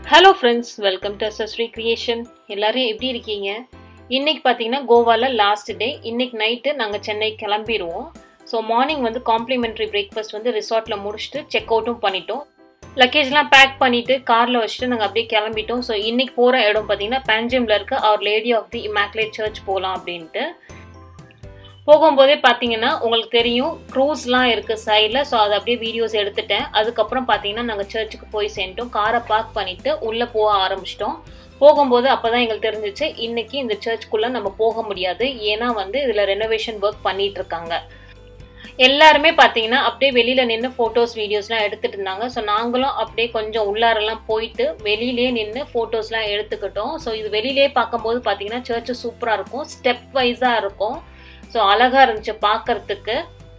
hello friends welcome to Sasri creation எல்லாரும் எப்படி இருக்கீங்க இன்னைக்கு பார்த்தீங்கன்னா கோவாவில் லாஸ்ட் டே இன்னைக்கு நைட்டு நாங்கள் சென்னை கிளம்பிடுவோம் ஸோ மார்னிங் வந்து காம்ப்ளிமெண்ட்ரி பிரேக்ஃபாஸ்ட் வந்து ரிசார்ட்டில் முடிச்சுட்டு செக் அவுட்டும் பண்ணிட்டோம் லக்கேஜ்லாம் பேக் பண்ணிட்டு காரில் வச்சுட்டு நாங்கள் அப்படியே கிளம்பிட்டோம் ஸோ இன்னைக்கு போகிற இடம் பார்த்தீங்கன்னா பேஞ்சம்ல இருக்க our lady of the immaculate church போகலாம் அப்படின்ட்டு போகும்போதே பார்த்தீங்கன்னா உங்களுக்கு தெரியும் க்ரூஸ்லாம் இருக்குது சைடில் ஸோ அதை அப்படியே வீடியோஸ் எடுத்துட்டேன் அதுக்கப்புறம் பார்த்தீங்கன்னா நாங்கள் சர்ச்சுக்கு போய் சேர்ந்துட்டோம் காரை பார்க் பண்ணிவிட்டு உள்ளே போக ஆரம்பிச்சிட்டோம் போகும்போது அப்போ தான் எங்களுக்கு தெரிஞ்சிச்சு இன்னைக்கு இந்த சர்ச்சுக்குள்ளே நம்ம போக முடியாது ஏன்னா வந்து இதில் ரெனோவேஷன் ஒர்க் பண்ணிட்டு இருக்காங்க எல்லாருமே பார்த்தீங்கன்னா அப்படியே வெளியில் நின்று ஃபோட்டோஸ் வீடியோஸ்லாம் எடுத்துட்டு இருந்தாங்க ஸோ நாங்களும் அப்படியே கொஞ்சம் உள்ளாரெல்லாம் போயிட்டு வெளியிலே நின்று ஃபோட்டோஸ்லாம் எடுத்துக்கிட்டோம் ஸோ இது வெளியிலே பார்க்கும்போது பார்த்தீங்கன்னா சர்ச்சு சூப்பராக இருக்கும் ஸ்டெப் வைஸாக இருக்கும் ஸோ அழகாக இருந்துச்சு பார்க்கறதுக்கு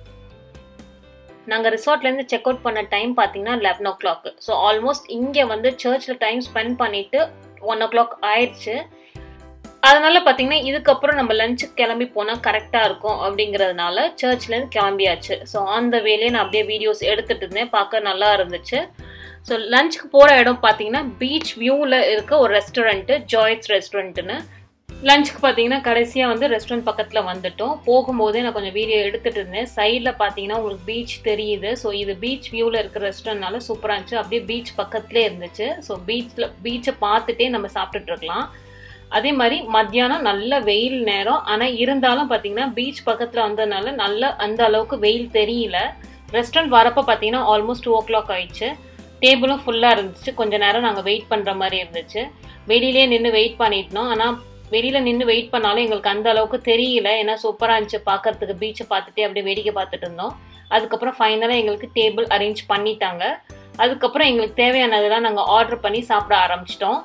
நாங்கள் ரிசார்ட்லேருந்து செக் அவுட் பண்ண டைம் பார்த்தீங்கன்னா eleven o'clock so almost இங்கே வந்து சர்ச்சில் டைம் ஸ்பெண்ட் பண்ணிவிட்டு ஒன் ஓ கிளாக் ஆயிடுச்சு அதனால பார்த்தீங்கன்னா இதுக்கப்புறம் நம்ம லஞ்சுக்கு கிளம்பி போனால் கரெக்டாக இருக்கும் அப்படிங்கிறதுனால சர்ச்லேருந்து கிளம்பியாச்சு ஸோ அந்த வேலையை நான் அப்படியே வீடியோஸ் எடுத்துகிட்டு இருந்தேன் பார்க்க நல்லா இருந்துச்சு ஸோ லஞ்சுக்கு போகிற இடம் பார்த்தீங்கன்னா பீச் வியூவில் இருக்க ஒரு ரெஸ்டாரண்ட்டு ஜாய்ஸ் ரெஸ்டாரண்ட்டுன்னு லஞ்சுக்கு பார்த்தீங்கன்னா கடைசியாக வந்து ரெஸ்டாரண்ட் பக்கத்தில் வந்துட்டோம் போகும்போதே நான் கொஞ்சம் வீடியோ எடுத்துகிட்டு இருந்தேன் சைடில் பார்த்தீங்கன்னா உங்களுக்கு பீச் தெரியுது ஸோ இது பீச் வியூவில் இருக்கிற ரெஸ்டாரண்ட்னால சூப்பராக இருந்துச்சு அப்படியே பீச் பக்கத்துலேயே இருந்துச்சு ஸோ பீச்சில் பீச்சை பார்த்துட்டே நம்ம சாப்பிட்டுட்டு இருக்கலாம் அதே மாதிரி மத்தியானம் நல்ல வெயில் நேரம் ஆனால் இருந்தாலும் பார்த்தீங்கன்னா பீச் பக்கத்தில் வந்ததுனால நல்ல அந்த அளவுக்கு வெயில் தெரியல ரெஸ்டாரண்ட் வரப்போ பார்த்தீங்கன்னா ஆல்மோஸ்ட் டூ ஓ கிளாக் ஆயிடுச்சு டேபிளும் ஃபுல்லாக இருந்துச்சு கொஞ்ச நேரம் நாங்கள் வெயிட் பண்ணுற மாதிரி இருந்துச்சு வெளியிலே நின்று வெயிட் பண்ணிட்டோம் ஆனால் வெளியில் நின்று வெயிட் பண்ணாலும் எங்களுக்கு அந்த அளவுக்கு தெரியல ஏன்னா சூப்பராக இருந்துச்சு பார்க்கறதுக்கு பீச்சை பார்த்துட்டே அப்படியே வேடிக்கை பார்த்துட்டு இருந்தோம் அதுக்கப்புறம் ஃபைனலாக எங்களுக்கு டேபிள் அரேஞ்ச் பண்ணிட்டாங்க அதுக்கப்புறம் எங்களுக்கு தேவையானதெல்லாம் நாங்கள் ஆர்டர் பண்ணி சாப்பிட ஆரம்பிச்சிட்டோம்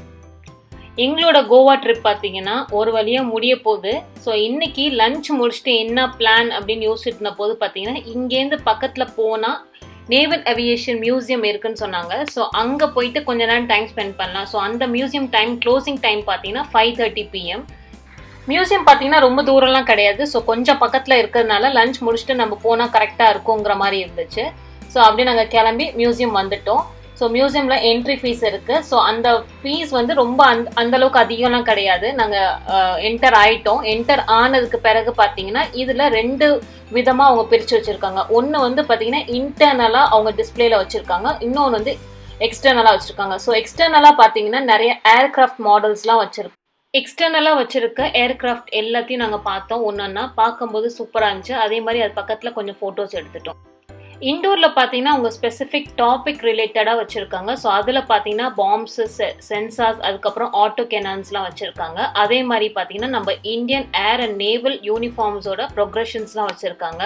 எங்களோட கோவா ட்ரிப் பார்த்தீங்கன்னா ஒரு வழியாக முடிய போகுது ஸோ இன்னைக்கு லஞ்ச் முடிச்சுட்டு என்ன பிளான் அப்படின்னு யோசிச்சுட்டு இருந்த போது பார்த்தீங்கன்னா இங்கேருந்து பக்கத்தில் போனால் நேவல் அவியேஷன் மியூசியம் இருக்குன்னு சொன்னாங்க ஸோ அங்கே போயிட்டு கொஞ்ச நேரம் டைம் ஸ்பெண்ட் பண்ணலாம் ஸோ அந்த மியூசியம் டைம் க்ளோசிங் டைம் பார்த்தீங்கன்னா ஃபைவ் தேர்ட்டி பிஎம் மியூசியம் பார்த்தீங்கன்னா ரொம்ப தூரம்லாம் கிடையாது ஸோ கொஞ்சம் பக்கத்தில் இருக்கிறதுனால லஞ்ச் முடிச்சுட்டு நம்ம போனால் கரெக்டாக இருக்குங்கிற மாதிரி இருந்துச்சு ஸோ அப்படியே நாங்கள் கிளம்பி மியூசியம் வந்துட்டோம் ஸோ மியூசியமில் என்ட்ரி ஃபீஸ் இருக்குது ஸோ அந்த ஃபீஸ் வந்து ரொம்ப அந்த அந்தளவுக்கு அதிகம்லாம் கிடையாது நாங்கள் என்டர் ஆயிட்டோம் என்டர் ஆனதுக்கு பிறகு பார்த்தீங்கன்னா இதில் ரெண்டு விதமாக அவங்க பிரித்து வச்சுருக்காங்க ஒன்று வந்து பார்த்தீங்கன்னா இன்டர்னலாக அவங்க டிஸ்பிளேல வச்சுருக்காங்க இன்னொன்று வந்து எக்ஸ்டர்னலாக வச்சுருக்காங்க ஸோ எக்ஸ்டர்னலாக பார்த்தீங்கன்னா நிறைய ஏர்கிராஃப்ட் மாடல்ஸ்லாம் வச்சுருக்கு எக்ஸ்டர்னலாக வச்சுருக்க ஏர்கிராஃப்ட் எல்லாத்தையும் நாங்கள் பார்த்தோம் ஒன்றொன்னா பார்க்கும்போது சூப்பராக இருந்துச்சு அதே மாதிரி அது பக்கத்தில் கொஞ்சம் ஃபோட்டோஸ் எடுத்துட்டோம் இண்டோரில் பார்த்தீங்கன்னா அவங்க ஸ்பெசிஃபிக் டாபிக் ரிலேட்டடாக வச்சுருக்காங்க ஸோ அதில் பார்த்தீங்கன்னா பாம்ஸு சென்சார்ஸ் அதுக்கப்புறம் ஆட்டோ கெனான்ஸ்லாம் வச்சுருக்காங்க அதே மாதிரி பார்த்தீங்கன்னா நம்ம இந்தியன் ஏர் அண்ட் நேவல் யூனிஃபார்ம்ஸோட ப்ரொக்ரெஷன்ஸ்லாம் வச்சுருக்காங்க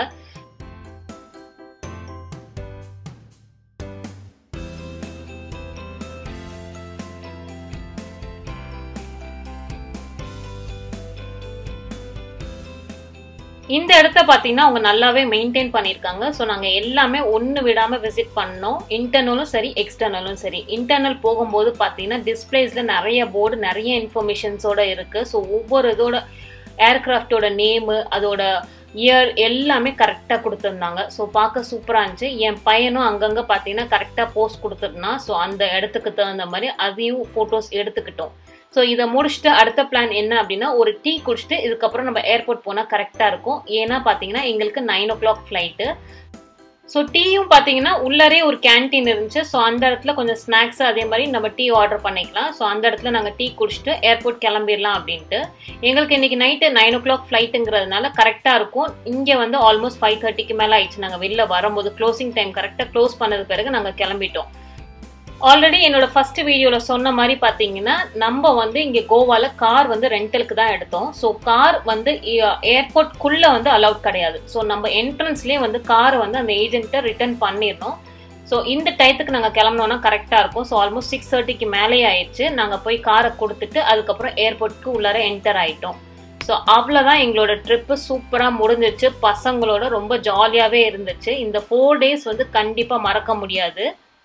இந்த இடத்த பார்த்தீங்கன்னா அவங்க நல்லாவே மெயின்டைன் பண்ணியிருக்காங்க ஸோ நாங்கள் எல்லாமே ஒன்று விடாமல் விசிட் பண்ணோம் இன்டர்னலும் சரி எக்ஸ்டர்னலும் சரி இன்டர்னல் போகும்போது பார்த்தீங்கன்னா டிஸ்பிளேஸில் நிறைய போர்டு நிறைய இன்ஃபர்மேஷன்ஸோட இருக்குது ஸோ ஒவ்வொரு இதோட ஏர்கிராஃப்டோட நேமு அதோட இயர் எல்லாமே கரெக்டாக கொடுத்துருந்தாங்க ஸோ பார்க்க சூப்பராக இருந்துச்சு என் பையனும் அங்கங்கே பார்த்தீங்கன்னா கரெக்டாக போஸ்ட் கொடுத்துருந்தான் ஸோ அந்த இடத்துக்கு தகுந்த மாதிரி அதையும் ஃபோட்டோஸ் எடுத்துக்கிட்டோம் ஸோ இதை முடிச்சுட்டு அடுத்த பிளான் என்ன அப்படின்னா ஒரு டீ குடிச்சிட்டு இதுக்கப்புறம் நம்ம ஏர்போர்ட் போனால் கரெக்டாக இருக்கும் ஏன்னா பார்த்தீங்கன்னா எங்களுக்கு nine o'clock flight so டீயும் பார்த்தீங்கன்னா உள்ளரே ஒரு கேன்டீன் இருந்துச்சு ஸோ அந்த இடத்துல கொஞ்சம் ஸ்நாக்ஸ் அதே மாதிரி நம்ம டீ ஆர்டர் பண்ணிக்கலாம் ஸோ அந்த இடத்துல நாங்கள் டீ குடிச்சிட்டு ஏர்போர்ட் கிளம்பிடலாம் அப்படின்ட்டு எங்களுக்கு இன்னைக்கு நைட்டு நைன் ஓ கிளாக் ஃப்ளைட்டுங்கிறதுனால கரெக்டாக இருக்கும் இங்கே வந்து ஆல்மோஸ்ட் ஃபைவ் தேர்ட்டிக்கு மேலே ஆயிடுச்சு நாங்கள் வெளில வரும்போது க்ளோசிங் டைம் கரெக்டாக க்ளோஸ் பண்ணது பிறகு நாங்கள் கிளம்பிட்டோம் ஆல்ரெடி என்னோட ஃபர்ஸ்ட் வீடியோவில் சொன்ன மாதிரி பார்த்தீங்கன்னா நம்ம வந்து இங்கே கோவாவில் கார் வந்து ரெண்டலுக்கு தான் எடுத்தோம் ஸோ கார் வந்து ஏர்போர்ட்குள்ளே வந்து அலவுட் கிடையாது ஸோ நம்ம என்ட்ரன்ஸ்லேயே வந்து காரை வந்து அந்த ஏஜென்ட்டை ரிட்டர்ன் பண்ணிடணும் ஸோ இந்த டயத்துக்கு நாங்கள் கிளம்பினோன்னா கரெக்டாக இருக்கும் ஸோ ஆல்மோஸ்ட் சிக்ஸ் தேர்ட்டிக்கு மேலே ஆயிடுச்சு நாங்கள் போய் காரை கொடுத்துட்டு அதுக்கப்புறம் ஏர்போர்ட்டுக்கு உள்ளார என்டர் ஆகிட்டோம் ஸோ அவ்வளோதான் எங்களோட ட்ரிப்பு சூப்பராக முடிஞ்சிச்சு பசங்களோட ரொம்ப ஜாலியாகவே இருந்துச்சு இந்த ஃபோர் டேஸ் வந்து கண்டிப்பாக மறக்க முடியாது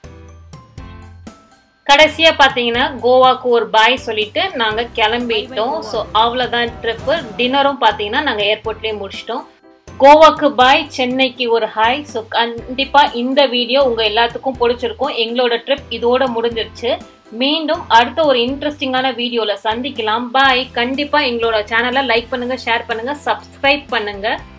கடைசியாக பார்த்தீங்கன்னா கோவாக்கு ஒரு பாய் சொல்லிட்டு நாங்கள் கிளம்பிட்டோம் ஸோ அவ்வளோதான் ட்ரிப்பு டின்னரும் பார்த்தீங்கன்னா நாங்கள் ஏர்போர்ட்லேயே முடிச்சிட்டோம் கோவாக்கு பாய் சென்னைக்கு ஒரு ஹாய் ஸோ கண்டிப்பாக இந்த வீடியோ உங்கள் எல்லாத்துக்கும் பிடிச்சிருக்கும் எங்களோட ட்ரிப் இதோட முடிஞ்சிருச்சு மீண்டும் அடுத்த ஒரு இன்ட்ரெஸ்டிங்கான வீடியோல சந்திக்கலாம் பாய் கண்டிப்பா எங்களோட சேனலை லைக் பண்ணுங்க ஷேர் பண்ணுங்க சப்ஸ்கிரைப் பண்ணுங்க